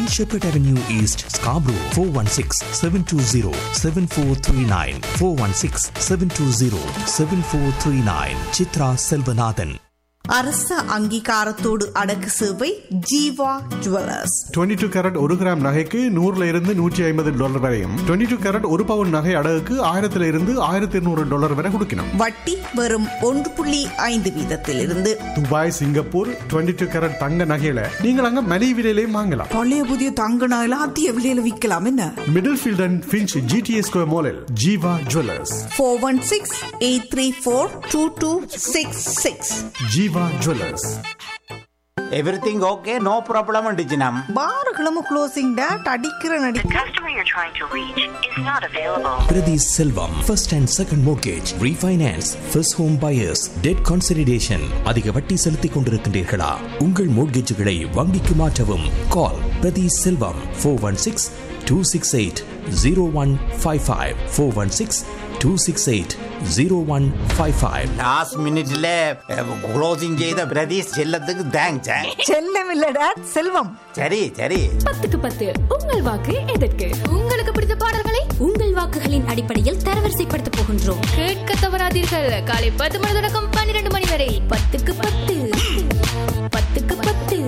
Queen Shepherd Avenue East, Scarborough 416 720 7439 416 720 7439 Chitra Selvanathan அரச அங்கீகாரத்தோடு அடக்கு சேவை ஜீவா ஜுவல்லர்ஸ் 22 டூ கேரட் ஒரு கிராம் நகைக்கு நூறுல இருந்து நூற்றி ஐம்பது டாலர் வரையும் 22 டூ கேரட் ஒரு பவுன் நகை அடகுக்கு ஆயிரத்துல இருந்து ஆயிரத்தி இருநூறு டாலர் வரை கொடுக்கணும் வட்டி வெறும் ஒன்று புள்ளி ஐந்து வீதத்திலிருந்து துபாய் சிங்கப்பூர் 22 டூ கேரட் தங்க நகையில நீங்கள் அங்க மலிவு விலையிலையும் வாங்கலாம் பழைய புதிய தங்க நகையில அதிக விலையில விற்கலாம் என்ன Middlefield and Finch GTA Square மாலில் Jeeva jewellers four one six eight three four two two six six Jeeva jewellers everything okay no problem டிஜினம் பாருகளும் க்ளோசிங் டேட் அடிக்கிற நடி The customer you're trying to reach is not available. Pradhi Selvam, first and second mortgage, refinance, first home buyers, debt consolidation. அதிக வட்டி செலுத்திக் கொண்டிருக்கின்றீர்களா உங்கள் மோட்கேஜுகளை வங்கிக்கு மாற்றவும் call Prathi Selvam four one six two six eight zero one five five four one six two six eight zero one five five last மினிட்ல closing செய்த பிரதீஷ் செல்லத்துக்கு thanks செல்லம் இல்ல டேட் செல்வம் சரி சரி பத்துக்கு பத்து உங்கள் வாக்கு எதற்கு உங்களுக்கு பிடித்த பாடல்களை உங்கள் வாக்குகளின் அடிப்படையில் தரவரிசைப்படுத்த போகின்றோம் கேட்க தவறாதீர்கள் காலை பத்து மணி தொடக்கம் பன்னிரண்டு மணி வரை பத்துக்கு பத்து பத்துக்கு பத்து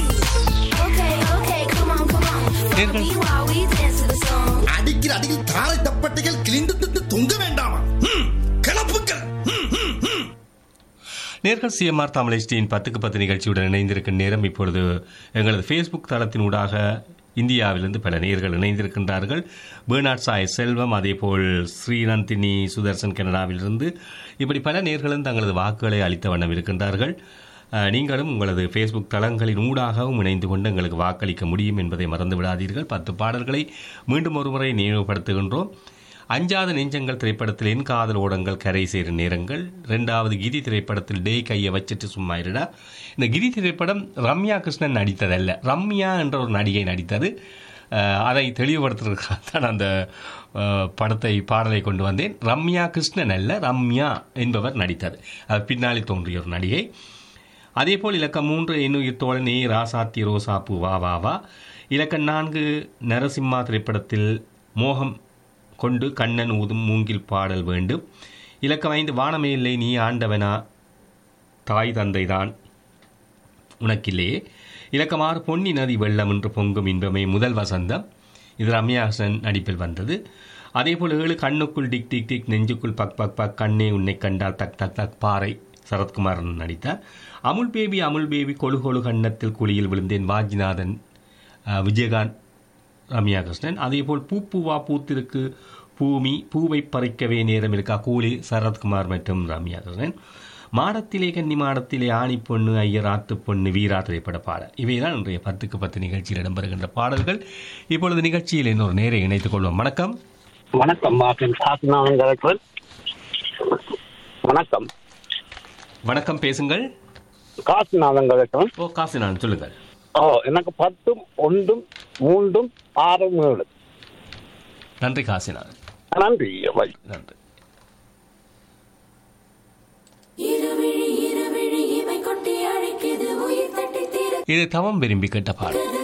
அடிக்கிற அடியில் தாரை தப்பட்டைகள் கிழிந்து திட்டு தொங்க வேண்டாமா ம், கிளப்புக்கள் ம், ம், ம். நேர்கள் சிஎம்ஆர் தமிழ் பத்துக்கு பத்து நிகழ்ச்சியுடன் இணைந்திருக்கும் நேரம் இப்பொழுது எங்களது ஃபேஸ்புக் தளத்தின் ஊடாக இந்தியாவிலிருந்து பல நேர்கள் இணைந்திருக்கின்றார்கள் பேர்னாட் சாய் செல்வம் அதேபோல் ஸ்ரீநந்தினி சுதர்சன் கனடாவிலிருந்து இப்படி பல நேர்களும் தங்களது வாக்குகளை அளித்த வண்ணம் இருக்கின்றார்கள் அஹ், நீங்களும் உங்களது ஃபேஸ்புக் தளங்களின் ஊடாகவும் இணைந்து கொண்டு எங்களுக்கு வாக்களிக்க முடியும் என்பதை மறந்து விடாதீர்கள் பத்து பாடல்களை மீண்டும் ஒருமுறை நினைவுபடுத்துகின்றோம் அஞ்சாத நெஞ்சங்கள் திரைப்படத்தில் என் காதல் ஓடங்கள் கரை சேரும் நேரங்கள் ரெண்டாவது கிரி திரைப்படத்தில் டே கையை வச்சுட்டு சும்மா இருடா இந்த கிரி திரைப்படம் ரம்யா கிருஷ்ணன் நடித்ததல்ல ரம்யா என்ற ஒரு நடிகை நடித்தது அஹ், அதை தெளிவுபடுத்துறதுக்காக தான் அந்த அஹ், படத்தை பாடலை கொண்டு வந்தேன் ரம்யா கிருஷ்ணன் அல்ல ரம்யா என்பவர் நடித்தது அது பின்னாளில் தோன்றிய ஒரு நடிகை அதேபோல் இலக்கம் மூன்று எண்ணுயிர் தோழன் ஏ ராசாத்தி ரோசாப்பு வா வா வா இலக்கம் நான்கு நரசிம்மா திரைப்படத்தில் மோகம் கொண்டு கண்ணன் ஊதும் மூங்கில் பாடல் வேண்டும் இலக்கம் ஐந்து வானமே இல்லை நீ ஆண்டவனா தாய் தந்தைதான் உனக்கில்லையே இலக்கம் ஆறு பொன்னி நதி வெள்ளம் என்று பொங்கும் இன்பமே முதல் வசந்தம் இது ரம்யாசன் நடிப்பில் வந்தது அதேபோல் ஏழு கண்ணுக்குள் டிக் டிக் டிக் நெஞ்சுக்குள் பக் பக் பக் கண்ணே உன்னை கண்டால் தக் தக் தக் பாறை சரத்குமாரன் நடித்தார் அமுல் பேபி அமுல் பேபி கொழு கொழு கண்ணத்தில் குழியில் விழுந்தேன் வாஜிநாதன் அஹ், விஜயகாந்த் ரம்யா கிருஷ்ணன் அதேபோல் பூ பூவா பூத்திருக்கு பூமி பூவை பறிக்கவே நேரம் இருக்கா கூலி சரத்குமார் மற்றும் ரம்யா கிருஷ்ணன் மாடத்திலே கன்னி மாடத்திலே ஆணி பொண்ணு ஐயர் ஆத்து பொண்ணு வீரா திரைப்பட பாடல் இவைதான் இன்றைய பத்துக்கு பத்து நிகழ்ச்சியில் இடம்பெறுகின்ற பாடல்கள் இப்பொழுது நிகழ்ச்சியில் இன்னொரு நேரை இணைத்துக் கொள்வோம் வணக்கம் வணக்கம் மார்டின் சாஸ்திரநாதன் கலெக்டர் வணக்கம் வணக்கம் பேசுங்கள் காசிநாதன் கலெக்டர் ஓ காசு நான் சொல்லுங்கள் ஓ எனக்கு பத்தும் ஒன்றும் மூன்றும் ஆறும் ஏழு நன்றி காசிநாதன் நன்றி வை நன்றி இது தவம் விரும்பி கேட்ட பாடல்